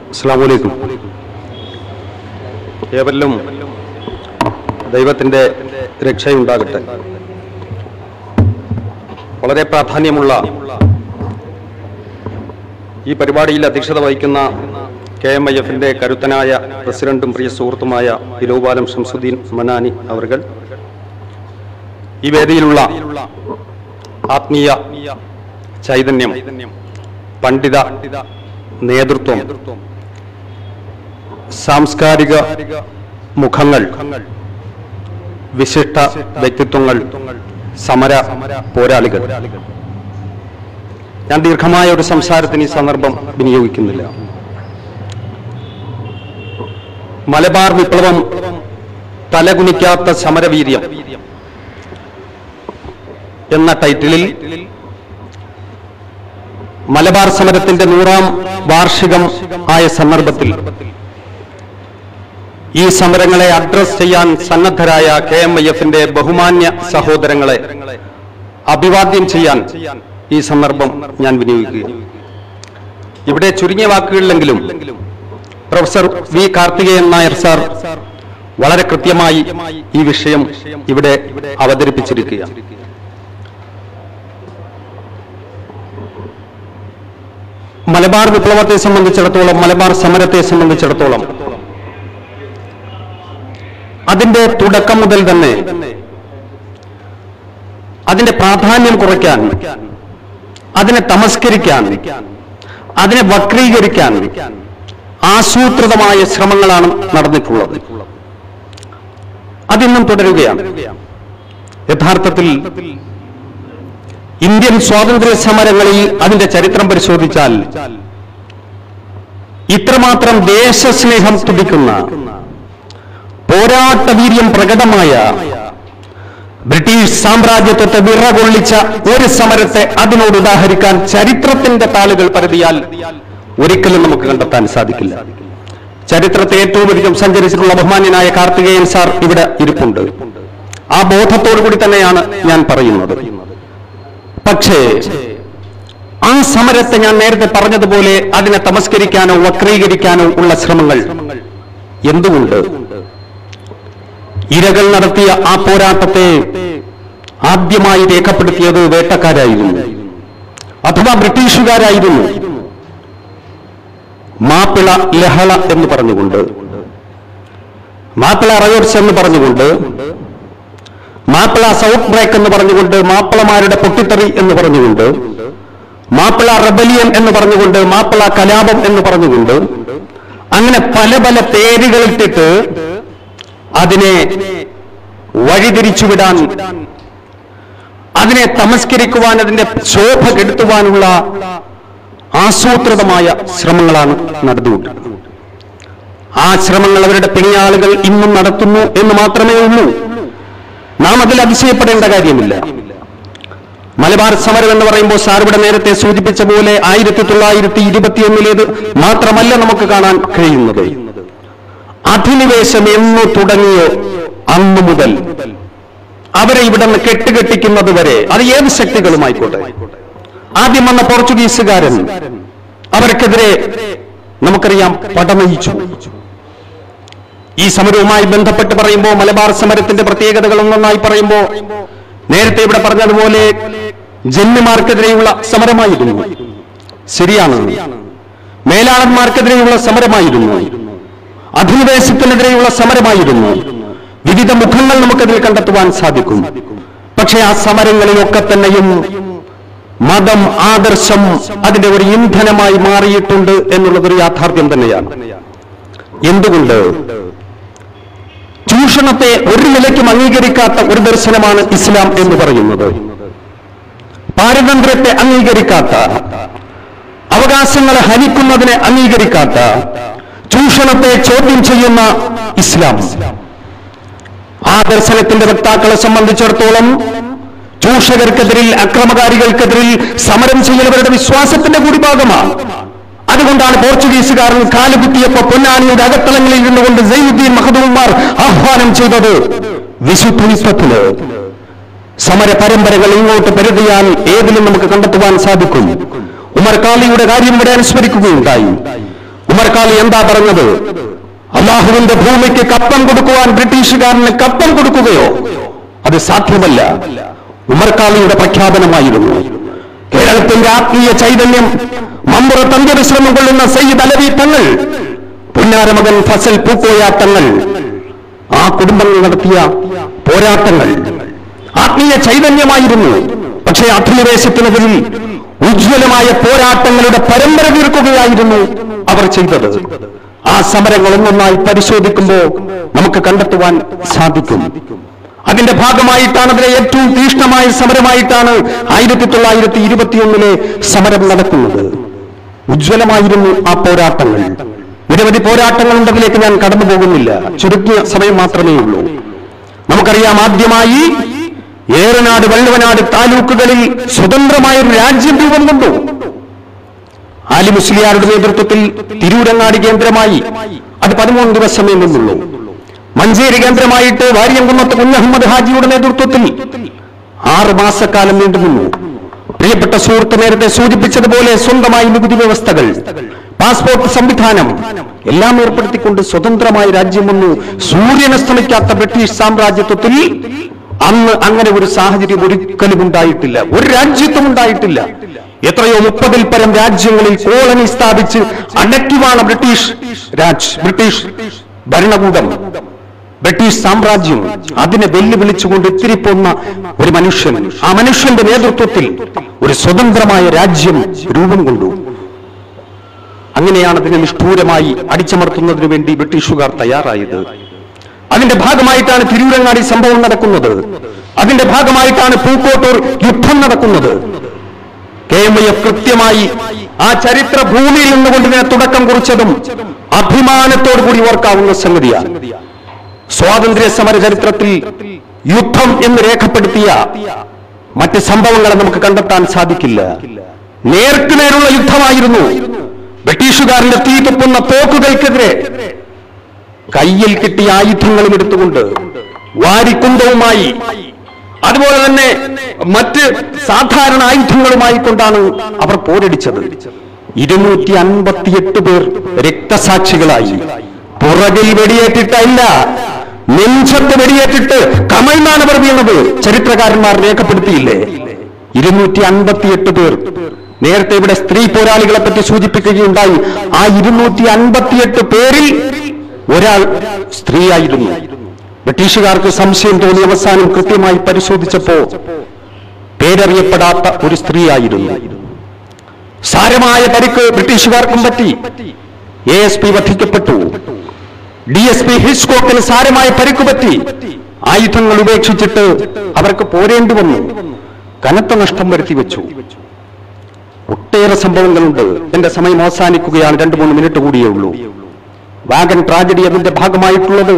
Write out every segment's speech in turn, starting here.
അസ്സാം വലൈക്കും ഏവരിലും ദൈവത്തിൻ്റെ രക്ഷയുണ്ടാകട്ടെ വളരെ പ്രാധാന്യമുള്ള ഈ പരിപാടിയിൽ അധ്യക്ഷത വഹിക്കുന്ന കെ എം ഐ എഫിൻ്റെ കരുത്തനായ പ്രസിഡന്റും പ്രിയ സുഹൃത്തുമായ ഇലോബാലം ഷംസുദ്ദീൻ മനാനി അവർകൾ ഈ വേദിയിലുള്ള ആത്മീയ ചൈതന്യം പണ്ഡിത നേതൃത്വം സാംസ്കാരിക മുഖങ്ങൾ വിശിഷ്ട വ്യക്തിത്വങ്ങൾ സമര പോരാളികൾ ഞാൻ ദീർഘമായ ഒരു സംസാരത്തിന് ഈ സന്ദർഭം വിനിയോഗിക്കുന്നില്ല മലബാർ വിപ്ലവം തലകുനിക്കാത്ത സമരവീര്യം എന്ന ടൈറ്റിലിൽ മലബാർ സമരത്തിന്റെ നൂറാം വാർഷികം ആയ സന്ദർഭത്തിൽ ഈ സമരങ്ങളെ അഡ്രസ് ചെയ്യാൻ സന്നദ്ധരായ കെ എം ഐ എഫിന്റെ ബഹുമാന്യ സഹോദരങ്ങളെ അഭിവാദ്യം ചെയ്യാൻ ഈ സന്ദർഭം ഞാൻ വിനിയോഗിക്കുക ഇവിടെ ചുരുങ്ങിയ വാക്കുകളിലെങ്കിലും professor V Karthikeyan Nair sir വളരെ കൃത്യമായി ഈ വിഷയം ഇവിടെ അവതരിപ്പിച്ചിരിക്കുകയാണ് മലബാർ വിപ്ലവത്തെ സംബന്ധിച്ചിടത്തോളം മലബാർ സമരത്തെ സംബന്ധിച്ചിടത്തോളം അതിന്റെ തുടക്കം മുതൽ തന്നെ അതിന്റെ പ്രാധാന്യം കുറയ്ക്കാൻ അതിനെ തമസ്കരിക്കാൻ അതിനെ വക്രീകരിക്കാൻ ആസൂത്രിതമായ ശ്രമങ്ങളാണ് നടന്നിട്ടുള്ളത് അതിന്നും തുടരുകയാണ് യഥാർത്ഥത്തിൽ ഇന്ത്യൻ സ്വാതന്ത്ര്യ സമരങ്ങളിൽ അതിന്റെ ചരിത്രം പരിശോധിച്ചാൽ ഇത്രമാത്രം ദേശസ്നേഹം തുടിക്കുന്ന പോരാട്ടവീര്യം പ്രകടമായ ബ്രിട്ടീഷ് സാമ്രാജ്യത്വത്തെ വിറകൊള്ളിച്ച ഒരു സമരത്തെ അതിനോട് ഉദാഹരിക്കാൻ ചരിത്രത്തിന്റെ താളുകൾ പരതിയാൽ ഒരിക്കലും നമുക്ക് കണ്ടെത്താൻ സാധിക്കില്ല ചരിത്രത്തെ ഏറ്റവും അധികം സഞ്ചരിച്ചിട്ടുള്ള ബഹുമാന്യനായ കാർത്തികേയൻ സാർ ഇവിടെ ഇരിപ്പുണ്ട് ആ ബോധത്തോടു കൂടി തന്നെയാണ് ഞാൻ പറയുന്നത് പക്ഷേ ആ സമരത്തെ ഞാൻ നേരത്തെ പറഞ്ഞതുപോലെ അതിനെ തമസ്കരിക്കാനോ വക്രീകരിക്കാനോ ഉള്ള ശ്രമങ്ങൾ എന്തുകൊണ്ട് ഇരകൾ നടത്തിയ ആ പോരാട്ടത്തെ ആദ്യമായി രേഖപ്പെടുത്തിയത് വേട്ടക്കാരായിരുന്നു അഥവാ ബ്രിട്ടീഷുകാരായിരുന്നു മാപ്പിള ലഹള എന്ന് പറഞ്ഞുകൊണ്ട് മാപ്പിള റയോട്സ് എന്ന് പറഞ്ഞുകൊണ്ട് മാപ്പിള സൗത്ത് ബ്രേക്ക് എന്ന് പറഞ്ഞുകൊണ്ട് മാപ്പിളമാരുടെ പൊട്ടിത്തെറി എന്ന് പറഞ്ഞുകൊണ്ട് മാപ്പിള റബലിയൻ എന്ന് പറഞ്ഞുകൊണ്ട് മാപ്പിള കലാപം എന്ന് പറഞ്ഞുകൊണ്ട് അങ്ങനെ പല പല പേരുകളിട്ടിട്ട് അതിനെ വഴിതിരിച്ചുവിടാൻ അതിനെ തമസ്കരിക്കുവാൻ അതിന്റെ ശോഭ കെടുത്തുവാനുള്ള ആസൂത്രിതമായ ശ്രമങ്ങളാണ് നടന്നുകൊണ്ടിരുന്നത് ആ ശ്രമങ്ങൾ അവരുടെ പിണിയാളുകൾ ഇന്നും നടത്തുന്നു എന്ന് മാത്രമേ ഉള്ളൂ നാം അതിൽ അതിശയപ്പെടേണ്ട കാര്യമില്ല മലബാർ സമരം എന്ന് പറയുമ്പോൾ സാർ ഇവിടെ നേരത്തെ സൂചിപ്പിച്ച പോലെ ആയിരത്തി തൊള്ളായിരത്തി ഇരുപത്തിയൊന്നിലേത് മാത്രമല്ല നമുക്ക് കാണാൻ കഴിയുന്നത് അധിനിവേശം എന്ന് തുടങ്ങിയോ അന്നു മുതൽ അവരെ ഇവിടെ നിന്ന് കെട്ടുകെട്ടിക്കുന്നത് വരെ അത് ഏത് ശക്തികളുമായിക്കോട്ടെ ആദ്യം വന്ന പോർച്ചുഗീസുകാരൻ അവർക്കെതിരെ നമുക്കറിയാം പടനയിച്ചു ഈ സമരവുമായി ബന്ധപ്പെട്ട് പറയുമ്പോൾ മലബാർ സമരത്തിന്റെ പ്രത്യേകതകൾ ഒന്നൊന്നായി പറയുമ്പോൾ നേരത്തെ ഇവിടെ പറഞ്ഞതുപോലെ ജന്മിമാർക്കെതിരെയുള്ള സമരമായിരുന്നു ശരിയാണ് മേലാളന്മാർക്കെതിരെയുള്ള സമരമായിരുന്നു അധിനിവേശത്തിനെതിരെയുള്ള സമരമായിരുന്നു വിവിധ മുഖങ്ങൾ നമുക്കതിൽ കണ്ടെത്തുവാൻ സാധിക്കും പക്ഷേ ആ സമരങ്ങളിലൊക്കെ തന്നെയും മതം ആദർശം അതിന്റെ ഒരു ഇന്ധനമായി മാറിയിട്ടുണ്ട് എന്നുള്ളതൊരു യാഥാർത്ഥ്യം തന്നെയാണ് എന്തുകൊണ്ട് ചൂഷണത്തെ ഒരു നിലയ്ക്കും അംഗീകരിക്കാത്ത ഒരു ദർശനമാണ് ഇസ്ലാം എന്ന് പറയുന്നത് പാരതന്ത്ര്യത്തെ അംഗീകരിക്കാത്ത അവകാശങ്ങളെ ഹനിക്കുന്നതിനെ അംഗീകരിക്കാത്ത ചൂഷണത്തെ ചോദ്യം ചെയ്യുന്ന ഇസ്ലാം ആ ദർശനത്തിന്റെ വക്താക്കളെ സംബന്ധിച്ചിടത്തോളം ചൂഷകർക്കെതിരിൽ അക്രമകാരികൾക്കെതിരിൽ സമരം ചെയ്യലവരുടെ വിശ്വാസത്തിന്റെ കൂടി ഭാഗമാണ് അതുകൊണ്ടാണ് പോർച്ചുഗീസുകാരൻ കാലുകുത്തിയപ്പോ പൊന്നാനിയുടെ അകത്തളങ്ങളിൽ ഇരുന്നുകൊണ്ട് സൈനുദ്ദീൻ മഹദൂമാർ ആഹ്വാനം ചെയ്തത് വിശുദ്ധനിത്വത്തിന് സമര പരമ്പരകൾ ഇങ്ങോട്ട് പെരുതിയാൽ ഏതിലും നമുക്ക് കണ്ടെത്തുവാൻ സാധിക്കും ഉമർ കാളിയുടെ കാര്യം ഇവിടെ അനുസ്മരിക്കുകയുണ്ടായി ഉമർക്കാളി എന്താ പറഞ്ഞത് അള്ളാഹുവിന്റെ ഭൂമിക്ക് കപ്പം കൊടുക്കുവാൻ ബ്രിട്ടീഷുകാരന് കപ്പം കൊടുക്കുകയോ അത് സാധ്യമല്ല ഉമർക്കാളിയുടെ പ്രഖ്യാപനമായിരുന്നു കേരളത്തിന്റെ ആത്മീയ ചൈതന്യം മമ്പുറത്ത് അന്ത്യവിശ്രമം കൊള്ളുന്ന സയ്യിദ് അലവി തങ്ങൾ പുന്നാരമകൻ ഫസൽ പൂക്കോയാട്ടങ്ങൾ ആ കുടുംബങ്ങൾ നടത്തിയ പോരാട്ടങ്ങൾ ആത്മീയ ചൈതന്യമായിരുന്നു പക്ഷേ അധിനിവേശത്തിനെതിരിൽ ഉജ്ജ്വലമായ പോരാട്ടങ്ങളുടെ പരമ്പര തീർക്കുകയായിരുന്നു അവർ ചെയ്തത് ആ സമരങ്ങൾ ഒന്നൊന്നായി പരിശോധിക്കുമ്പോൾ നമുക്ക് കണ്ടെത്തുവാൻ സാധിക്കും അതിന്റെ ഭാഗമായിട്ടാണ് അതിലെ ഏറ്റവും തീഷ്ണമായ സമരമായിട്ടാണ് ആയിരത്തി തൊള്ളായിരത്തി ഇരുപത്തിയൊന്നിലെ സമരം നടക്കുന്നത് ഉജ്ജ്വലമായിരുന്നു ആ പോരാട്ടങ്ങൾ നിരവധി പോരാട്ടങ്ങളുണ്ട് അതിലേക്ക് ഞാൻ കടന്നു പോകുന്നില്ല ചുരുങ്ങിയ സമയം മാത്രമേ ഉള്ളൂ നമുക്കറിയാം ആദ്യമായി ഏറനാട് വള്ളുവനാട് താലൂക്കുകളിൽ സ്വതന്ത്രമായ ഒരു രാജ്യം രൂപം കൊണ്ടു ആലി മുസ്ലിയാരുടെ നേതൃത്വത്തിൽ തിരൂരങ്ങാടി കേന്ദ്രമായി അത് പതിമൂന്ന് ദിവസമേ നിന്നുള്ളൂ മഞ്ചേരി കേന്ദ്രമായിട്ട് വാര്യംകുന്നത്ത് കുഞ്ഞഹമ്മദ് ഹാജിയുടെ നേതൃത്വത്തിൽ ആറ് മാസക്കാലം നീണ്ടുനിന്നു പ്രിയപ്പെട്ട സുഹൃത്ത് നേരത്തെ സൂചിപ്പിച്ചതുപോലെ സ്വന്തമായി നികുതി വ്യവസ്ഥകൾ പാസ്പോർട്ട് സംവിധാനം എല്ലാം ഏർപ്പെടുത്തിക്കൊണ്ട് സ്വതന്ത്രമായ രാജ്യം വന്നു സൂര്യനസ്തമിക്കാത്ത ബ്രിട്ടീഷ് സാമ്രാജ്യത്വത്തിൽ അന്ന് അങ്ങനെ ഒരു സാഹചര്യം ഒരിക്കലും ഉണ്ടായിട്ടില്ല ഒരു രാജ്യത്തും ഉണ്ടായിട്ടില്ല എത്രയോ മുപ്പതിൽ പരം രാജ്യങ്ങളിൽ കോളനി സ്ഥാപിച്ച് അടക്കിവാണ ബ്രിട്ടീഷ് രാജ് ബ്രിട്ടീഷ് ഭരണകൂടം ബ്രിട്ടീഷ് സാമ്രാജ്യം അതിനെ വെല്ലുവിളിച്ചുകൊണ്ട് എത്തിരിപ്പോന്ന ഒരു മനുഷ്യൻ ആ മനുഷ്യന്റെ നേതൃത്വത്തിൽ ഒരു സ്വതന്ത്രമായ രാജ്യം രൂപം കൊണ്ടു അങ്ങനെയാണ് അതിനെ നിഷ്ഠൂരമായി അടിച്ചമർത്തുന്നതിനു വേണ്ടി ബ്രിട്ടീഷുകാർ തയ്യാറായത് അതിന്റെ ഭാഗമായിട്ടാണ് തിരൂരങ്ങാടി സംഭവം നടക്കുന്നത് അതിന്റെ ഭാഗമായിട്ടാണ് പൂക്കോട്ടൂർ യുദ്ധം നടക്കുന്നത് കെ എം ഐ എഫ് കൃത്യമായി ആ ചരിത്ര ഭൂമിയിൽ നിന്നുകൊണ്ട് ഇതിനെ തുടക്കം കുറിച്ചതും അഭിമാനത്തോടു കൂടി ഓർക്കാവുന്ന സംഗതിയാണ് സ്വാതന്ത്ര്യ സമര ചരിത്രത്തിൽ യുദ്ധം എന്ന് രേഖപ്പെടുത്തിയ മറ്റ് സംഭവങ്ങളെ നമുക്ക് കണ്ടെത്താൻ സാധിക്കില്ല നേർക്കുനേരുള്ള യുദ്ധമായിരുന്നു ബ്രിട്ടീഷുകാരന്റെ തീ തുപ്പുന്ന തോക്കുകൾക്കെതിരെ കയ്യിൽ കിട്ടിയ ആയുധങ്ങളും എടുത്തുകൊണ്ട് വാരിക്കുന്തവുമായി അതുപോലെ തന്നെ മറ്റ് സാധാരണ ആയുധങ്ങളുമായി കൊണ്ടാണ് അവർ പോരടിച്ചത് ഇരുന്നൂറ്റി അൻപത്തിയെട്ട് പേർ രക്തസാക്ഷികളായി പുറകിൽ വെടിയേറ്റിട്ടല്ല നെഞ്ചത്ത് വെടിയേറ്റിട്ട് കമൽനാണ് അവർ വീണത് ചരിത്രകാരന്മാർ രേഖപ്പെടുത്തിയില്ലേ ഇരുന്നൂറ്റി അൻപത്തിയെട്ട് പേർ നേരത്തെ ഇവിടെ സ്ത്രീ പോരാളികളെ പറ്റി സൂചിപ്പിക്കുകയുണ്ടായി ആ ഇരുന്നൂറ്റി അൻപത്തിയെട്ട് പേരിൽ ഒരാൾ സ്ത്രീയായിരുന്നു ബ്രിട്ടീഷുകാർക്ക് സംശയം തോന്നി അവസാനം കൃത്യമായി പരിശോധിച്ചപ്പോ പേരറിയപ്പെടാത്ത ഒരു സ്ത്രീയായിരുന്നു സാരമായ പരിക്ക് ബ്രിട്ടീഷുകാർക്കും പറ്റി എ എസ് പി വധിക്കപ്പെട്ടു ഡി എസ് പി ഹിസ്കോക്കിന് സാരമായ പരിക്ക് പറ്റി ആയുധങ്ങൾ ഉപേക്ഷിച്ചിട്ട് അവർക്ക് പോരേണ്ടി വന്നു കനത്ത നഷ്ടം വരുത്തി വെച്ചു ഒട്ടേറെ സംഭവങ്ങളുണ്ട് എന്റെ സമയം അവസാനിക്കുകയാണ് രണ്ടു മൂന്ന് മിനിറ്റ് കൂടിയേ ഉള്ളൂ വാഗൻ ട്രാജഡി അതിന്റെ ഭാഗമായിട്ടുള്ളത്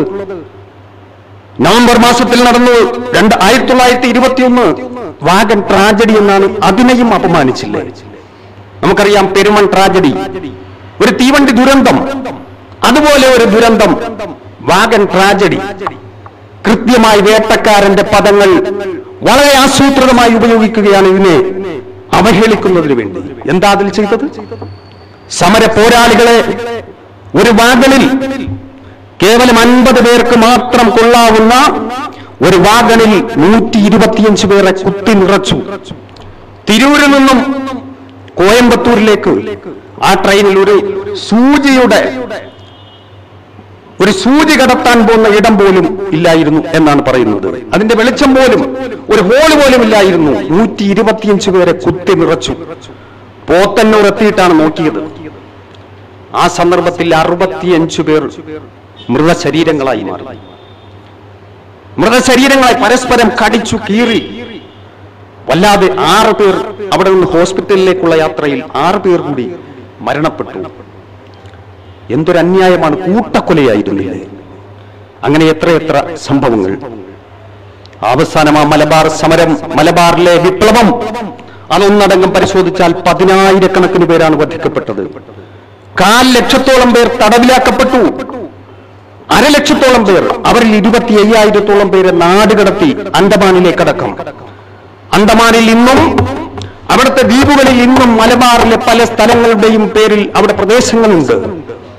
നവംബർ മാസത്തിൽ നടന്നു രണ്ട് ആയിരത്തി തൊള്ളായിരത്തി ഇരുപത്തിയൊന്ന് വാഗൻ ട്രാജഡി എന്നാണ് അതിനെയും അപമാനിച്ചില്ലേ നമുക്കറിയാം പെരുമൺ ട്രാജഡി ഒരു തീവണ്ടി ദുരന്തം അതുപോലെ ഒരു ദുരന്തം വാഗൻ ട്രാജഡി കൃത്യമായി വേട്ടക്കാരന്റെ പദങ്ങൾ വളരെ ആസൂത്രിതമായി ഉപയോഗിക്കുകയാണ് ഇതിനെ അവഹേളിക്കുന്നതിന് വേണ്ടി എന്താ അതിൽ ചെയ്തത് സമര പോരാളികളെ ഒരു വാഗണിൽ കേവലം അൻപത് പേർക്ക് മാത്രം കൊള്ളാവുന്ന ഒരു വാഗണിൽ നൂറ്റി ഇരുപത്തിയഞ്ച് പേരെ കുത്തി നിറച്ചു തിരൂരിൽ നിന്നും കോയമ്പത്തൂരിലേക്ക് ആ ട്രെയിനിൽ ഒരു സൂചിയുടെ ഒരു സൂചി കടത്താൻ പോകുന്ന ഇടം പോലും ഇല്ലായിരുന്നു എന്നാണ് പറയുന്നത് അതിന്റെ വെളിച്ചം പോലും ഒരു ഹോള് പോലും ഇല്ലായിരുന്നു നൂറ്റി ഇരുപത്തിയഞ്ച് പേരെ കുത്തി നിറച്ചു പോത്തന്നൂർ എത്തിയിട്ടാണ് നോക്കിയത് ആ സന്ദർഭത്തിൽ അറുപത്തിയഞ്ചു പേർ മൃതശരീരങ്ങളായി മാറി മൃതശരീരങ്ങളായി പരസ്പരം കടിച്ചു കീറി വല്ലാതെ ആറ് പേർ അവിടെ നിന്ന് ഹോസ്പിറ്റലിലേക്കുള്ള യാത്രയിൽ ആറ് പേർ കൂടി മരണപ്പെട്ടു എന്തൊരു അന്യായമാണ് കൂട്ടക്കൊലയായിരുന്നില്ലേ അങ്ങനെ എത്രയെത്ര സംഭവങ്ങൾ അവസാനം ആ മലബാർ സമരം മലബാറിലെ വിപ്ലവം അതൊന്നടങ്കം പരിശോധിച്ചാൽ പതിനായിരക്കണക്കിന് പേരാണ് വധിക്കപ്പെട്ടത് കാൽ ലക്ഷത്തോളം പേർ തടവിലാക്കപ്പെട്ടു അരലക്ഷത്തോളം പേർ അവരിൽ ഇരുപത്തി അയ്യായിരത്തോളം പേരെ നാടുകടത്തി അന്തമാനിലേക്കടക്കം അന്തമാനിൽ ഇന്നും അവിടുത്തെ ദ്വീപുകളിൽ ഇന്നും മലബാറിലെ പല സ്ഥലങ്ങളുടെയും പേരിൽ അവിടെ പ്രദേശങ്ങളുണ്ട്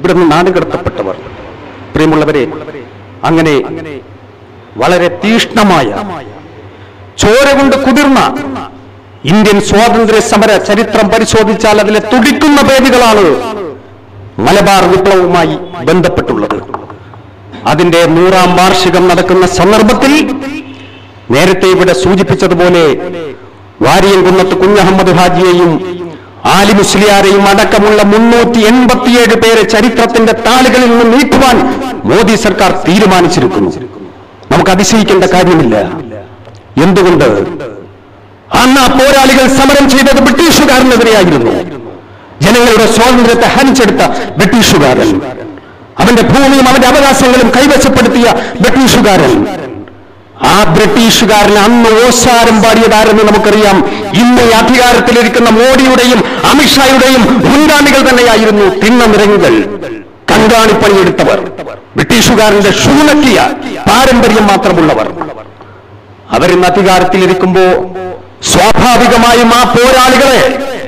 ഇവിടുന്ന് നാട് കടത്തപ്പെട്ടവർ പ്രിയമുള്ളവരെ അങ്ങനെ വളരെ തീഷ്ണമായ ചോര കൊണ്ട് കുതിർന്ന ഇന്ത്യൻ സ്വാതന്ത്ര്യ സമര ചരിത്രം പരിശോധിച്ചാൽ അതിലെ തുടിക്കുന്ന പേരുകളാണ് മലബാർ വിപ്ലവവുമായി ബന്ധപ്പെട്ടുള്ളത് അതിന്റെ നൂറാം വാർഷികം നടക്കുന്ന സന്ദർഭത്തിൽ നേരത്തെ ഇവിടെ സൂചിപ്പിച്ചതുപോലെ വാരിയംകുന്നത്ത് കുഞ്ഞഹമ്മദ് ഹാജിയെയും ആലി മുസ്ലിയാരെയും അടക്കമുള്ള മുന്നൂറ്റി എൺപത്തിയേഴ് പേരെ ചരിത്രത്തിന്റെ താളുകളിൽ നിന്ന് നീക്കുവാൻ മോദി സർക്കാർ തീരുമാനിച്ചിരിക്കുന്നു നമുക്ക് അതിശയിക്കേണ്ട കാര്യമില്ല എന്തുകൊണ്ട് അന്ന് ആ പോരാളികൾ സമരം ചെയ്തത് ബ്രിട്ടീഷുകാരനെതിരെയായിരുന്നു ജനങ്ങളുടെ സ്വാതന്ത്ര്യത്തെ ഹനിച്ചെടുത്ത ബ്രിട്ടീഷുകാരൻ അവന്റെ ഭൂമിയും അവന്റെ അവകാശങ്ങളും കൈവശപ്പെടുത്തിയ ബ്രിട്ടീഷുകാരൻ ആ ബ്രിട്ടീഷുകാരൻ അന്ന് ഓശാരം പാടിയതാരെന്ന് നമുക്കറിയാം ഇന്ന് ഈ അധികാരത്തിലിരിക്കുന്ന മോഡിയുടെയും അമിത്ഷായുടെയും മുൻഗാമികൾ തന്നെയായിരുന്നു തിണ്ണനിരങ്ങുകൾ കങ്കാണിപ്പണിയെടുത്തവർ ബ്രിട്ടീഷുകാരന്റെ ഷൂണക്കിയ പാരമ്പര്യം മാത്രമുള്ളവർ അവരിന്ന് അധികാരത്തിലിരിക്കുമ്പോ സ്വാഭാവികമായും ആ പോരാളികളെ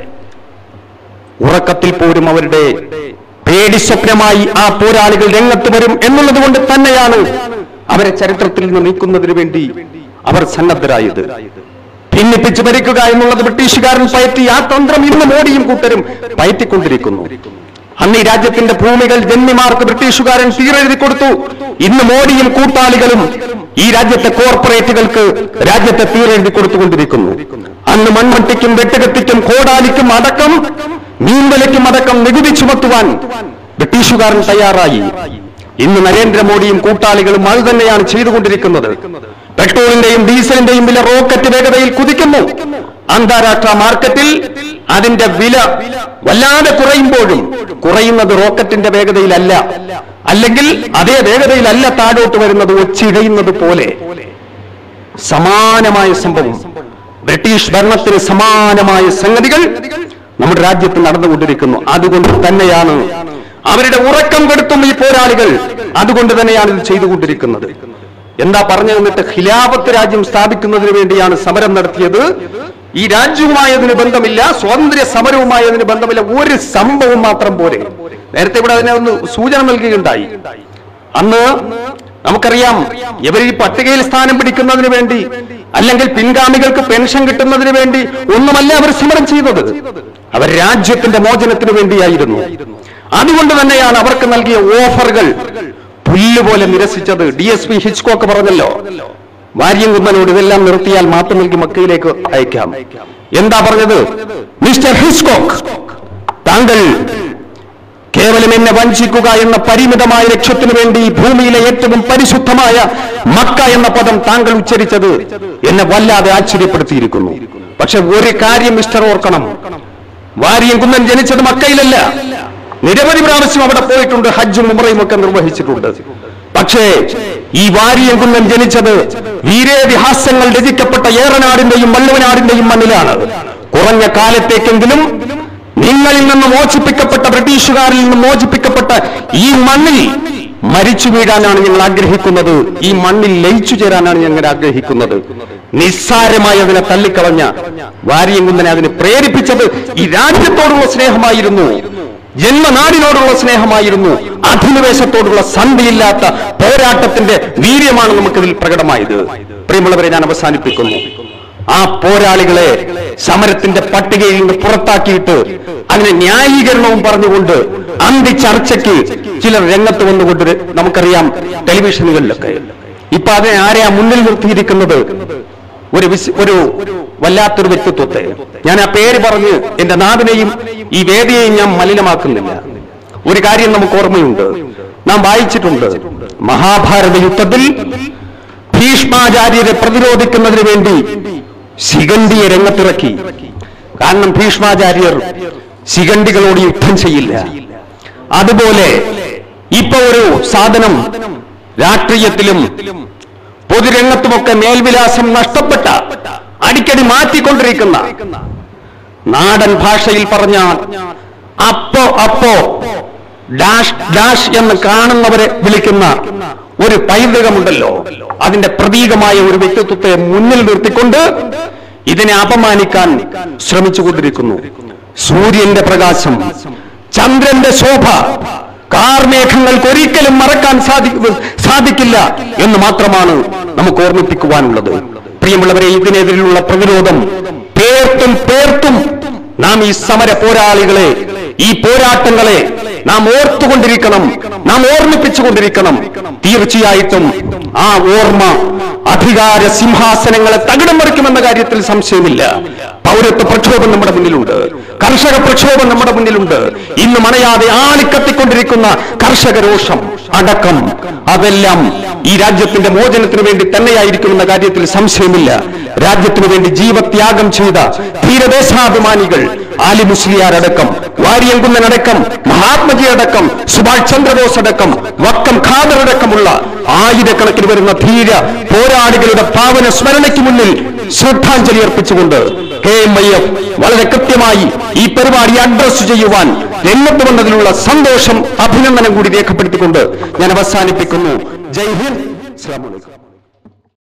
ഉറക്കത്തിൽ പോലും അവരുടെ പേടി സ്വപ്നമായി ആ പോരാളികൾ രംഗത്ത് വരും എന്നുള്ളത് കൊണ്ട് തന്നെയാണ് അവരെ ചരിത്രത്തിൽ നിന്ന് നീക്കുന്നതിന് വേണ്ടി അവർ സന്നദ്ധരായത് ഭിന്നിപ്പിച്ച് ഭരിക്കുക എന്നുള്ളത് ബ്രിട്ടീഷുകാരൻ പയറ്റി ആ തന്ത്രം ഇന്ന് മോഡിയും കൂട്ടരും പയറ്റിക്കൊണ്ടിരിക്കുന്നു അന്ന് ഈ രാജ്യത്തിന്റെ ഭൂമികൾ ജന്മിമാർക്ക് ബ്രിട്ടീഷുകാരൻ തീരെഴുതി കൊടുത്തു ഇന്ന് മോഡിയും കൂട്ടാളികളും ഈ രാജ്യത്തെ കോർപ്പറേറ്റുകൾക്ക് രാജ്യത്തെ തീരെഴുതി കൊടുത്തുകൊണ്ടിരിക്കുന്നു അന്ന് മൺമട്ടിക്കും വെട്ടുകത്തിക്കും കോടാലിക്കും അടക്കം മീൻവലയ്ക്കും അടക്കം നികുതി ചുമത്തുവാൻ ബ്രിട്ടീഷുകാരൻ തയ്യാറായി ഇന്ന് നരേന്ദ്രമോദിയും കൂട്ടാളികളും അത് തന്നെയാണ് ചെയ്തുകൊണ്ടിരിക്കുന്നത് പെട്രോളിന്റെയും ഡീസലിന്റെയും വില റോക്കറ്റ് വേഗതയിൽ കുതിക്കുന്നു അന്താരാഷ്ട്ര മാർക്കറ്റിൽ അതിന്റെ വില വല്ലാതെ കുറയുമ്പോഴും കുറയുന്നത് റോക്കറ്റിന്റെ വേഗതയിലല്ല അല്ലെങ്കിൽ അതേ വേഗതയിലല്ല താഴോട്ട് വരുന്നത് ഒച്ചിഴയുന്നത് പോലെ സമാനമായ സംഭവം ബ്രിട്ടീഷ് ഭരണത്തിന് സമാനമായ സംഗതികൾ നമ്മുടെ രാജ്യത്ത് നടന്നുകൊണ്ടിരിക്കുന്നു അതുകൊണ്ട് തന്നെയാണ് അവരുടെ ഉറക്കം കെടുത്തും ഈ പോരാളികൾ അതുകൊണ്ട് തന്നെയാണ് ഇത് ചെയ്തുകൊണ്ടിരിക്കുന്നത് എന്താ പറഞ്ഞു തന്നിട്ട് ഖിലാഫത്ത് രാജ്യം സ്ഥാപിക്കുന്നതിന് വേണ്ടിയാണ് സമരം നടത്തിയത് ഈ രാജ്യവുമായി അതിന് ബന്ധമില്ല സ്വാതന്ത്ര്യ സമരവുമായി അതിന് ബന്ധമില്ല ഒരു സംഭവം മാത്രം പോരെ നേരത്തെ ഇവിടെ അതിനെ ഒന്ന് സൂചന നൽകുകയുണ്ടായി അന്ന് നമുക്കറിയാം ഇവർ ഈ പട്ടികയിൽ സ്ഥാനം പിടിക്കുന്നതിന് വേണ്ടി അല്ലെങ്കിൽ പിൻഗാമികൾക്ക് പെൻഷൻ കിട്ടുന്നതിന് വേണ്ടി ഒന്നുമല്ല അവർ സമരം ചെയ്തത് അവർ രാജ്യത്തിന്റെ മോചനത്തിന് വേണ്ടിയായിരുന്നു അതുകൊണ്ട് തന്നെയാണ് അവർക്ക് നൽകിയ ഓഫറുകൾ പുല്ലുപോലെ നിരസിച്ചത് ഡി എസ് പി ഹിച്ച്കോക്ക് പറഞ്ഞല്ലോ വാര്യംകുന്നനോട് ഇതെല്ലാം നിർത്തിയാൽ മാപ്പ് നൽകി മക്കയിലേക്ക് അയക്കാം എന്താ പറഞ്ഞത് മിസ്റ്റർ ഹിച്ച്കോക്ക് താങ്കൾ കേവലം എന്നെ വഞ്ചിക്കുക എന്ന പരിമിതമായ ലക്ഷ്യത്തിനു വേണ്ടി ഈ ഭൂമിയിലെ ഏറ്റവും പരിശുദ്ധമായ മക്ക എന്ന പദം താങ്കൾ ഉച്ചരിച്ചത് എന്നെ വല്ലാതെ ആശ്ചര്യപ്പെടുത്തിയിരിക്കുന്നു പക്ഷെ ഒരു കാര്യം മിസ്റ്റർ ഓർക്കണം വാരിയം കുന്നൻ ജനിച്ചത് മക്കയിലല്ല നിരവധി പ്രാവശ്യം അവിടെ പോയിട്ടുണ്ട് ഹജ്ജും ഉമറയും ഒക്കെ നിർവഹിച്ചിട്ടുണ്ട് പക്ഷേ ഈ വാരിയം കുന്നൻ ജനിച്ചത് വീരേതിഹാസങ്ങൾ രചിക്കപ്പെട്ട ഏറനാടിന്റെയും വള്ളുവനാടിന്റെയും മണ്ണിലാണ് കുറഞ്ഞ കാലത്തേക്കെങ്കിലും നിങ്ങളിൽ നിന്ന് മോചിപ്പിക്കപ്പെട്ട ബ്രിട്ടീഷുകാരിൽ നിന്ന് മോചിപ്പിക്കപ്പെട്ട ഈ മണ്ണിൽ മരിച്ചു വീഴാനാണ് ഞങ്ങൾ ആഗ്രഹിക്കുന്നത് ഈ മണ്ണിൽ ലയിച്ചു ചേരാനാണ് ഞങ്ങൾ ആഗ്രഹിക്കുന്നത് നിസ്സാരമായി അതിനെ തള്ളിക്കളഞ്ഞ വാരിയങ്കുന്നനെ അതിന് പ്രേരിപ്പിച്ചത് ഈ രാജ്യത്തോടുള്ള സ്നേഹമായിരുന്നു ജന്മനാടിനോടുള്ള സ്നേഹമായിരുന്നു അധിനിവേശത്തോടുള്ള സന്ധിയില്ലാത്ത പോരാട്ടത്തിന്റെ വീര്യമാണ് നമുക്കിതിൽ പ്രകടമായത് പ്രിയമുള്ളവരെ ഞാൻ അവസാനിപ്പിക്കുന്നു ആ പോരാളികളെ സമരത്തിന്റെ പട്ടികയിൽ നിന്ന് പുറത്താക്കിയിട്ട് അതിന് ന്യായീകരണവും പറഞ്ഞുകൊണ്ട് അന്തി ചർച്ചയ്ക്ക് ചിലർ രംഗത്ത് വന്നുകൊണ്ട് നമുക്കറിയാം ടെലിവിഷനുകളിലൊക്കെ ഇപ്പൊ അതിനെ ആരെയാ മുന്നിൽ നിർത്തിയിരിക്കുന്നത് ഒരു വിസ്- ഒരു വല്ലാത്തൊരു വ്യക്തിത്വത്തെ ഞാൻ ആ പേര് പറഞ്ഞ് എന്റെ നാടിനെയും ഈ വേദിയെയും ഞാൻ മലിനമാക്കുന്നില്ല ഒരു കാര്യം നമുക്ക് ഓർമ്മയുണ്ട് നാം വായിച്ചിട്ടുണ്ട് മഹാഭാരത യുദ്ധത്തിൽ ഭീഷ്മാചാര്യരെ പ്രതിരോധിക്കുന്നതിന് വേണ്ടി ശിഖണ്ഡിയെ രംഗത്തിറക്കി കാരണം ഭീഷ്മാചാര്യർ ശിഖണ്ഡികളോട് യുദ്ധം ചെയ്യില്ല അതുപോലെ ഇപ്പൊ ഒരു സാധനം രാഷ്ട്രീയത്തിലും പൊതുരംഗത്തുമൊക്കെ മേൽവിലാസം നഷ്ടപ്പെട്ട അടിക്കടി മാറ്റിക്കൊണ്ടിരിക്കുന്ന നാടൻ ഭാഷയിൽ പറഞ്ഞ അപ്പോ അപ്പോ ഡാഷ് ഡാഷ് എന്ന് കാണുന്നവരെ വിളിക്കുന്ന ഒരു പൈതൃകമുണ്ടല്ലോ അതിന്റെ പ്രതീകമായ ഒരു വ്യക്തിത്വത്തെ മുന്നിൽ നിർത്തിക്കൊണ്ട് ഇതിനെ അപമാനിക്കാൻ ശ്രമിച്ചുകൊണ്ടിരിക്കുന്നു സൂര്യന്റെ പ്രകാശം ചന്ദ്രന്റെ ശോഭ കാർമേഘങ്ങൾക്ക് ഒരിക്കലും മറക്കാൻ സാധി സാധിക്കില്ല എന്ന് മാത്രമാണ് നമുക്ക് ഓർമ്മിപ്പിക്കുവാനുള്ളത് പ്രിയമുള്ളവരെ ഇതിനെതിരെയുള്ള പ്രതിരോധം പേർത്തും പേർത്തും നാം ഈ സമര പോരാളികളെ ഈ പോരാട്ടങ്ങളെ നാം ഓർത്തുകൊണ്ടിരിക്കണം നാം ഓർമ്മിപ്പിച്ചുകൊണ്ടിരിക്കണം തീർച്ചയായിട്ടും ആ ഓർമ്മ അധികാര സിംഹാസനങ്ങളെ തകിടം മറിക്കുമെന്ന കാര്യത്തിൽ സംശയമില്ല പൗരത്വ പ്രക്ഷോഭം നമ്മുടെ മുന്നിലുണ്ട് കർഷക പ്രക്ഷോഭം നമ്മുടെ മുന്നിലുണ്ട് ഇന്ന് മണയാതെ ആളിക്കത്തിക്കൊണ്ടിരിക്കുന്ന കർഷക രോഷം അടക്കം അതെല്ലാം ഈ രാജ്യത്തിന്റെ മോചനത്തിന് വേണ്ടി തന്നെയായിരിക്കുമെന്ന കാര്യത്തിൽ സംശയമില്ല രാജ്യത്തിനു വേണ്ടി ജീവത്യാഗം ചെയ്ത ധീരദേശാഭിമാനികൾ ആലി മുസ്ലിയാർ അടക്കം വാരിയങ്കുന്നൻ അടക്കം മഹാത്മജി അടക്കം സുഭാഷ് ചന്ദ്രബോസ് അടക്കം വക്കം ഖാദർ അടക്കമുള്ള ആയിരക്കണക്കിന് വരുന്ന ധീര പോരാളികളുടെ പാവന സ്മരണയ്ക്ക് മുന്നിൽ ശ്രദ്ധാഞ്ജലി അർപ്പിച്ചുകൊണ്ട് കെ എം ഐ എഫ് വളരെ കൃത്യമായി ഈ പരിപാടി അഡ്രസ് ചെയ്യുവാൻ രംഗത്ത് വന്നതിലുള്ള സന്തോഷം അഭിനന്ദനം കൂടി രേഖപ്പെടുത്തിക്കൊണ്ട് ഞാൻ അവസാനിപ്പിക്കുന്നു ജയ് ഹിന്ദ് അസ്സലാമു അലൈക്കും